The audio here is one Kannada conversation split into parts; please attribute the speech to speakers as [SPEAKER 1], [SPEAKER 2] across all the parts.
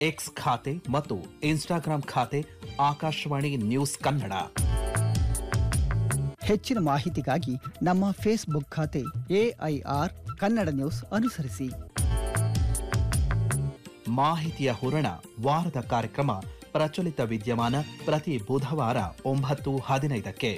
[SPEAKER 1] ಎಕ್ಸ್ ಖಾತೆ ಮತ್ತು ಇನ್ಸ್ಟಾಗ್ರಾಂ ಖಾತೆ ಆಕಾಶವಾಣಿ ನ್ಯೂಸ್ ಕನ್ನಡ
[SPEAKER 2] ಹೆಚ್ಚಿನ ಮಾಹಿತಿಗಾಗಿ ನಮ್ಮ ಫೇಸ್ಬುಕ್ ಖಾತೆ ಎಐಆರ್ ಕನ್ನಡ ನ್ಯೂಸ್ ಅನುಸರಿಸಿ
[SPEAKER 1] ಮಾಹಿತಿಯ ಹೂರಣ ವಾರದ ಕಾರ್ಯಕ್ರಮ ಪ್ರಚಲಿತ ವಿದ್ಯಮಾನ ಪ್ರತಿ ಬುಧವಾರ ಒಂಬತ್ತು ಹದಿನೈದಕ್ಕೆ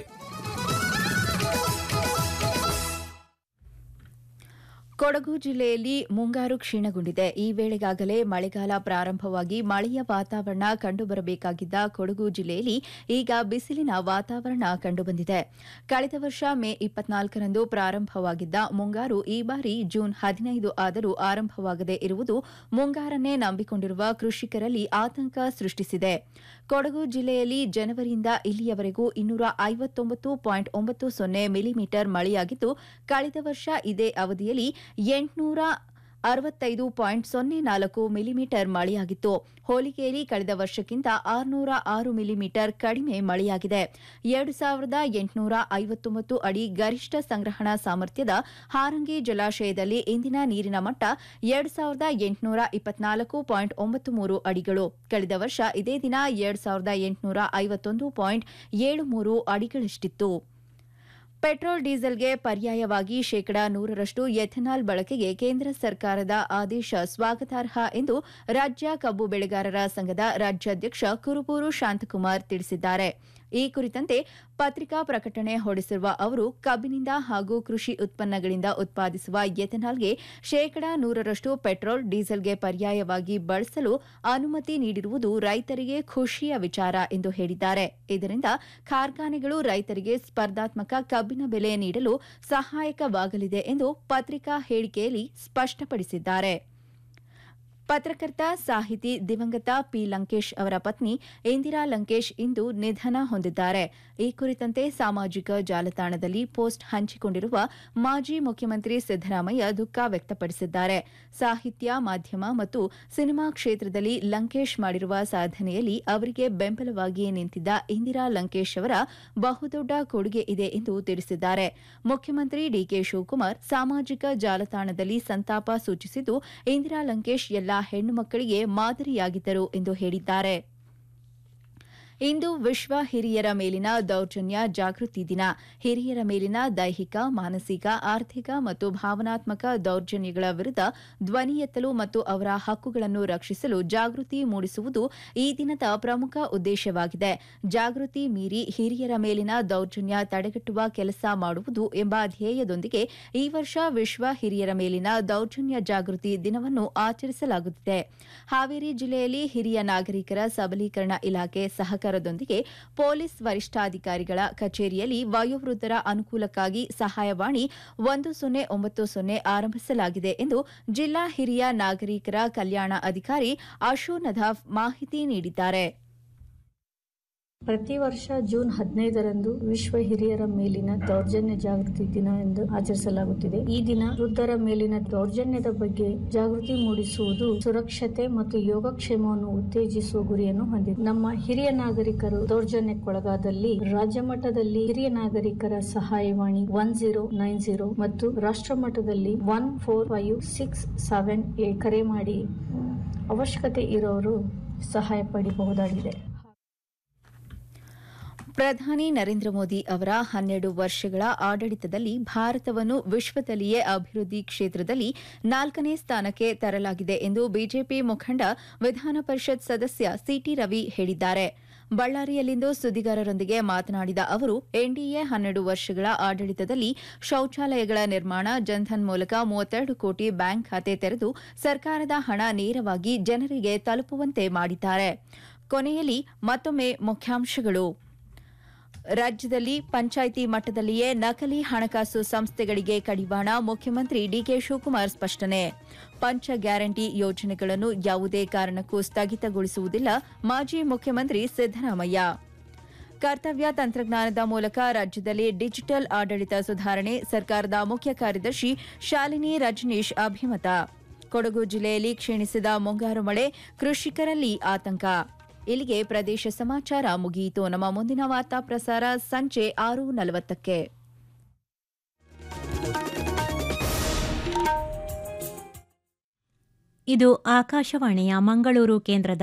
[SPEAKER 3] ಕೊಡಗು ಜಿಲ್ಲೆಯಲ್ಲಿ ಮುಂಗಾರು ಕ್ಷೀಣಗೊಂಡಿದೆ ಈ ವೇಳೆಗಾಗಲೇ ಮಳೆಗಾಲ ಪ್ರಾರಂಭವಾಗಿ ಮಳೆಯ ವಾತಾವರಣ ಕಂಡುಬರಬೇಕಾಗಿದ್ದ ಕೊಡಗು ಜಿಲ್ಲೆಯಲ್ಲಿ ಈಗ ಬಿಸಿಲಿನ ವಾತಾವರಣ ಕಂಡುಬಂದಿದೆ ಕಳೆದ ವರ್ಷ ಮೇ ಇಪ್ಪತ್ನಾಲ್ಕರಂದು ಪ್ರಾರಂಭವಾಗಿದ್ದ ಮುಂಗಾರು ಈ ಬಾರಿ ಜೂನ್ ಹದಿನೈದು ಆದರೂ ಆರಂಭವಾಗದೇ ಇರುವುದು ಮುಂಗಾರನ್ನೇ ನಂಬಿಕೊಂಡಿರುವ ಕೃಷಿಕರಲ್ಲಿ ಆತಂಕ ಸೃಷ್ಟಿಸಿದೆ ಕೊಡಗು ಜಿಲ್ಲೆಯಲ್ಲಿ ಜನವರಿಯಿಂದ ಇಲ್ಲಿಯವರೆಗೂ ಇನ್ನೂರ ಐವತ್ತೊಂಬತ್ತು ಪಾಯಿಂಟ್ ಒಂಬತ್ತು ಸೊನ್ನೆ ಮಿಲಿಮೀಟರ್ ಮಳೆಯಾಗಿದ್ದು ಕಳೆದ ವರ್ಷ ಇದೇ ಅವಧಿಯಲ್ಲಿ ಎಂಟುನೂರ ಅರವತ್ತೈದು ಪಾಯಿಂಟ್ ಸೊನ್ನೆ ನಾಲ್ಕು ಮಿಲಿಮೀಟರ್ ಮಳೆಯಾಗಿತ್ತು ಹೋಲಿಕೆಯಲ್ಲಿ ಕಳೆದ ವರ್ಷಕ್ಕಿಂತ ಆರುನೂರ ಆರು ಮಿಲಿಮೀಟರ್ ಕಡಿಮೆ ಮಳೆಯಾಗಿದೆ ಎರಡು ಸಾವಿರದ ಎಂಟುನೂರ ಐವತ್ತೊಂಬತ್ತು ಅಡಿ ಗರಿಷ್ಠ ಸಂಗ್ರಹಣಾ ಸಾಮರ್ಥ್ಯದ ಹಾರಂಗಿ ಜಲಾಶಯದಲ್ಲಿ ಇಂದಿನ ನೀರಿನ ಮಟ್ಟ ಎರಡು ಸಾವಿರದ ಎಂಟುನೂರ ಇಪ್ಪತ್ನಾಲ್ಕು ಪಾಯಿಂಟ್ ಒಂಬತ್ತು ಮೂರು ಅಡಿಗಳು ಕಳೆದ ವರ್ಷ ಇದೇ ದಿನ ಎರಡು ಸಾವಿರದ ಎಂಟುನೂರ ಐವತ್ತೊಂದು ಪಾಯಿಂಟ್ ಏಳು ಮೂರು ಅಡಿಗಳಷ್ಟಿತ್ತು ಪೆಟ್ರೋಲ್ ಡೀಸೆಲ್ಗೆ ಪರ್ಯಾಯವಾಗಿ ಶೇಕಡಾ ನೂರರಷ್ಟು ಎಥೆನಾಲ್ ಬಳಕೆಗೆ ಕೇಂದ್ರ ಸರ್ಕಾರದ ಆದೇಶ ಸ್ವಾಗತಾರ್ಹ ಎಂದು ರಾಜ್ಯ ಕಬ್ಬು ಬೆಳೆಗಾರರ ಸಂಘದ ರಾಜ್ಯಾಧ್ಯಕ್ಷ ಕುರುಬೂರು ಶಾಂತಕುಮಾರ್ ತಿಳಿಸಿದ್ದಾರೆ ಈ ಕುರಿತಂತೆ ಪತ್ರಿಕಾ ಪ್ರಕಟಣೆ ಹೊರಡಿಸಿರುವ ಅವರು ಕಬ್ಬಿನಿಂದ ಹಾಗೂ ಕೃಷಿ ಉತ್ಪನ್ನಗಳಿಂದ ಉತ್ಪಾದಿಸುವ ಎಥೆನಾಲ್ಗೆ ಶೇಕಡಾ ನೂರರಷ್ಟು ಪೆಟ್ರೋಲ್ ಡೀಸೆಲ್ಗೆ ಪರ್ಯಾಯವಾಗಿ ಬಳಸಲು ಅನುಮತಿ ನೀಡಿರುವುದು ರೈತರಿಗೆ ಖುಷಿಯ ವಿಚಾರ ಎಂದು ಹೇಳಿದ್ದಾರೆ ಇದರಿಂದ ಕಾರ್ಖಾನೆಗಳು ರೈತರಿಗೆ ಸ್ಪರ್ಧಾತ್ಮಕ ಕಬ್ಬಿನ ಬೆಲೆ ನೀಡಲು ಸಹಾಯಕವಾಗಲಿದೆ ಎಂದು ಪತ್ರಿಕಾ ಹೇಳಿಕೆಯಲ್ಲಿ ಸ್ಪಷ್ಟಪಡಿಸಿದ್ದಾರೆ ಪತ್ರಕರ್ತ ಸಾಹಿತಿ ದಿವಂಗತ ಪಿ ಲಂಕೇಶ್ ಅವರ ಪತ್ನಿ ಇಂದಿರಾ ಲಂಕೇಶ್ ಇಂದು ನಿಧನ ಹೊಂದಿದ್ದಾರೆ ಈ ಕುರಿತಂತೆ ಸಾಮಾಜಿಕ ಜಾಲತಾಣದಲ್ಲಿ ಪೋಸ್ಟ್ ಹಂಚಿಕೊಂಡಿರುವ ಮಾಜಿ ಮುಖ್ಯಮಂತ್ರಿ ಸಿದ್ದರಾಮಯ್ಯ ದುಃಖ ವ್ಯಕ್ತಪಡಿಸಿದ್ದಾರೆ ಸಾಹಿತ್ಯ ಮಾಧ್ಯಮ ಮತ್ತು ಸಿನಿಮಾ ಕ್ಷೇತ್ರದಲ್ಲಿ ಲಂಕೇಶ್ ಮಾಡಿರುವ ಸಾಧನೆಯಲ್ಲಿ ಅವರಿಗೆ ಬೆಂಬಲವಾಗಿ ನಿಂತಿದ್ದ ಇಂದಿರಾ ಲಂಕೇಶ್ ಅವರ ಬಹುದೊಡ್ಡ ಕೊಡುಗೆ ಇದೆ ಎಂದು ತಿಳಿಸಿದ್ದಾರೆ ಮುಖ್ಯಮಂತ್ರಿ ಡಿಕೆ ಶಿವಕುಮಾರ್ ಸಾಮಾಜಿಕ ಜಾಲತಾಣದಲ್ಲಿ ಸಂತಾಪ ಸೂಚಿಸಿದ್ದು ಇಂದಿರಾ ಲಂಕೇಶ್ ಎಲ್ಲಾ ಹೆಣ್ಣು ಮಕ್ಕಳಿಗೆ ಮಾದರಿಯಾಗಿದ್ದರು ಎಂದು ಹೇಳಿದ್ದಾರೆ ಇಂದು ವಿಶ್ವ ಹಿರಿಯರ ಮೇಲಿನ ದೌರ್ಜನ್ಯ ಜಾಗೃತಿ ದಿನ ಹಿರಿಯರ ಮೇಲಿನ ದೈಹಿಕ ಮಾನಸಿಕ ಆರ್ಥಿಕ ಮತ್ತು ಭಾವನಾತ್ಮಕ ದೌರ್ಜನ್ಯಗಳ ವಿರುದ್ಧ ಧ್ವನಿ ಎತ್ತಲು ಮತ್ತು ಅವರ ಹಕ್ಕುಗಳನ್ನು ರಕ್ಷಿಸಲು ಜಾಗೃತಿ ಮೂಡಿಸುವುದು ಈ ದಿನದ ಪ್ರಮುಖ ಉದ್ದೇಶವಾಗಿದೆ ಜಾಗೃತಿ ಮೀರಿ ಹಿರಿಯರ ಮೇಲಿನ ದೌರ್ಜನ್ಯ ತಡೆಗಟ್ಟುವ ಕೆಲಸ ಮಾಡುವುದು ಎಂಬ ಧ್ಯೇಯದೊಂದಿಗೆ ಈ ವರ್ಷ ವಿಶ್ವ ಹಿರಿಯರ ಮೇಲಿನ ದೌರ್ಜನ್ಯ ಜಾಗೃತಿ ದಿನವನ್ನು ಆಚರಿಸಲಾಗುತ್ತಿದೆ ಹಾವೇರಿ ಜಿಲ್ಲೆಯಲ್ಲಿ ಹಿರಿಯ ನಾಗರಿಕರ ಸಬಲೀಕರಣ ಇಲಾಖೆ ಸಹಕಾರದೊಂದಿಗೆ ಪೊಲೀಸ್ ವರಿಷ್ಠಾಧಿಕಾರಿಗಳ ಕಚೇರಿಯಲ್ಲಿ ವಯೋವೃದ್ಧರ ಅನುಕೂಲಕ್ಕಾಗಿ ಸಹಾಯವಾಣಿ ಒಂದು ಸೊನ್ನೆ ಒಂಬತ್ತು ಸೊನ್ನೆ ಆರಂಭಿಸಲಾಗಿದೆ ಎಂದು ಜಿಲ್ಲಾ ಹಿರಿಯ ನಾಗರಿಕರ ಕಲ್ಯಾಣ ಅಧಿಕಾರಿ ಅಶು ನದಾಫ್ ಮಾಹಿತಿ ನೀಡಿದ್ದಾರೆ
[SPEAKER 4] ಪ್ರತಿ ವರ್ಷ ಜೂನ್ ಹದಿನೈದರಂದು ವಿಶ್ವ ಹಿರಿಯರ ಮೇಲಿನ ದೌರ್ಜನ್ಯ ಜಾಗೃತಿ ದಿನ ಎಂದು ಆಚರಿಸಲಾಗುತ್ತಿದೆ ಈ ದಿನ ವೃದ್ಧರ ಮೇಲಿನ ದೌರ್ಜನ್ಯದ ಬಗ್ಗೆ ಜಾಗೃತಿ ಮೂಡಿಸುವುದು ಸುರಕ್ಷತೆ ಮತ್ತು ಯೋಗಕ್ಷೇಮವನ್ನು ಉತ್ತೇಜಿಸುವ ಗುರಿಯನ್ನು ಹೊಂದಿದೆ ನಮ್ಮ ಹಿರಿಯ ನಾಗರಿಕರು ದೌರ್ಜನ್ಯಕ್ಕೊಳಗಾದಲ್ಲಿ ರಾಜ್ಯ ಮಟ್ಟದಲ್ಲಿ ಹಿರಿಯ ನಾಗರಿಕರ ಸಹಾಯವಾಣಿ ಒನ್ ಜೀರೋ ನೈನ್ ಜೀರೋ ಮತ್ತು ರಾಷ್ಟ್ರ ಮಟ್ಟದಲ್ಲಿ one four five six seven eight ಕರೆ ಮಾಡಿ ಅವಶ್ಯಕತೆ ಇರೋರು ಸಹಾಯ ಪಡೆಯಬಹುದಾಗಿದೆ
[SPEAKER 3] ಪ್ರಧಾನಿ ನರೇಂದ್ರ ಮೋದಿ ಅವರ ಹನ್ನೆರಡು ವರ್ಷಗಳ ಆಡಳಿತದಲ್ಲಿ ಭಾರತವನ್ನು ವಿಶ್ವದಲ್ಲಿಯೇ ಅಭಿವೃದ್ಧಿ ಕ್ಷೇತ್ರದಲ್ಲಿ ನಾಲ್ಕನೇ ಸ್ಥಾನಕ್ಕೆ ತರಲಾಗಿದೆ ಎಂದು ಬಿಜೆಪಿ ಮುಖಂಡ ವಿಧಾನ ಪರಿಷತ್ ಸದಸ್ಯ ಸಿಟಿ ರವಿ ಹೇಳಿದ್ದಾರೆ ಬಳ್ಳಾರಿಯಲ್ಲಿಂದು ಸುದ್ದಿಗಾರರೊಂದಿಗೆ ಮಾತನಾಡಿದ ಅವರು ಎನ್ಡಿಎ ಹನ್ನೆರಡು ವರ್ಷಗಳ ಆಡಳಿತದಲ್ಲಿ ಶೌಚಾಲಯಗಳ ನಿರ್ಮಾಣ ಜನ್ಧನ್ ಮೂಲಕ ಮೂವತ್ತೆರಡು ಕೋಟಿ ಬ್ಯಾಂಕ್ ಖಾತೆ ತೆರೆದು ಸರ್ಕಾರದ ಹಣ ನೇರವಾಗಿ ಜನರಿಗೆ ತಲುಪುವಂತೆ ಮಾಡಿದ್ದಾರೆ ಕೊನೆಯಲ್ಲಿ ಮತ್ತೊಮ್ಮೆ ಮುಖ್ಯಾಂಶಗಳು ರಾಜ್ಯದಲ್ಲಿ ಪಂಚಾಯಿತಿ ಮಟ್ಟದಲ್ಲಿಯೇ ನಕಲಿ ಹಣಕಾಸು ಸಂಸ್ಥೆಗಳಿಗೆ ಕಡಿವಾಣ ಮುಖ್ಯಮಂತ್ರಿ ಡಿಕೆ ಶಿವಕುಮಾರ್ ಸ್ಪಷ್ಟನೆ ಪಂಚ ಗ್ಯಾರಂಟಿ ಯೋಜನೆಗಳನ್ನು ಯಾವುದೇ ಕಾರಣಕ್ಕೂ ಸ್ಥಗಿತಗೊಳಿಸುವುದಿಲ್ಲ ಮಾಜಿ ಮುಖ್ಯಮಂತ್ರಿ ಸಿದ್ದರಾಮಯ್ಯ ಕರ್ತವ್ಯ ತಂತ್ರಜ್ಞಾನದ ಮೂಲಕ ರಾಜ್ಯದಲ್ಲಿ ಡಿಜಿಟಲ್ ಆಡಳಿತ ಸುಧಾರಣೆ ಸರ್ಕಾರದ ಮುಖ್ಯ ಕಾರ್ಯದರ್ಶಿ ಶಾಲಿನಿ ರಜನೀಶ್ ಅಭಿಮತ ಕೊಡಗು ಜಿಲ್ಲೆಯಲ್ಲಿ ಕ್ಷೀಣಿಸಿದ ಮುಂಗಾರು ಮಳೆ ಕೃಷಿಕರಲ್ಲಿ ಆತಂಕ ಇಲ್ಲಿಗೆ ಪ್ರದೇಶ ಸಮಾಚಾರ ಮುಗಿಯಿತು ನಮ್ಮ ಮುಂದಿನ ವಾರ್ತಾ ಪ್ರಸಾರ ಸಂಜೆ ಆರು ನಲವತ್ತಕ್ಕೆ
[SPEAKER 5] ಇದು ಆಕಾಶವಾಣಿಯ ಮಂಗಳೂರು ಕೇಂದ್ರದ